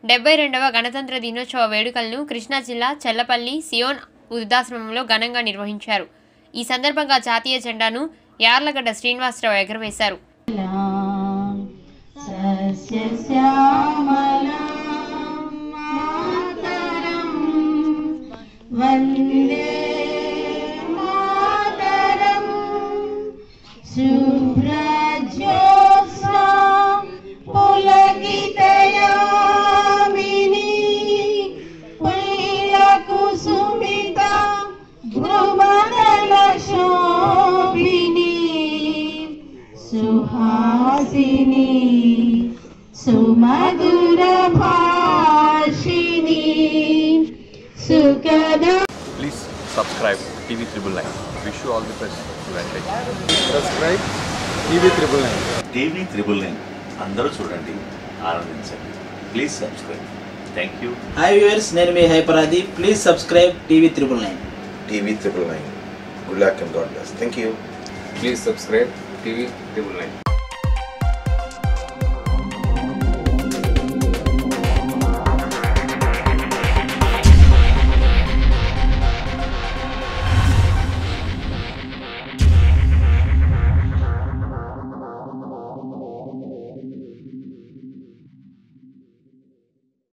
డెబ్బై రెండవ గణతంత్ర దినోత్సవ వేడుకలను కృష్ణా జిల్లా చెల్లపల్లి సియోన్ వృద్ధాశ్రమంలో ఘనంగా నిర్వహించారు ఈ సందర్భంగా జాతీయ జెండాను యార్లగడ్డ శ్రీనివాసరావు ఎగురవేశారు సస్యశ్యామలాం మాతరం వందే మాతరం శుభ్రజ్యోత్స్నా పులకితయామిని పుల్లకుసుమిత భ్రుమదల శోభిని సుహాసిని సుమధుర భాషిని సుఖద Please subscribe TV Triple Nine. Wish you all the best. Advantage. Subscribe TV triple nine TV triple nine అందరూ చూడండి ఆనందించండి please subscribe thank you hi viewers నేను మీ హైపరాది please subscribe TV triple nine TV triple nine. Good luck and God bless. Thank you. Please subscribe TV triple nine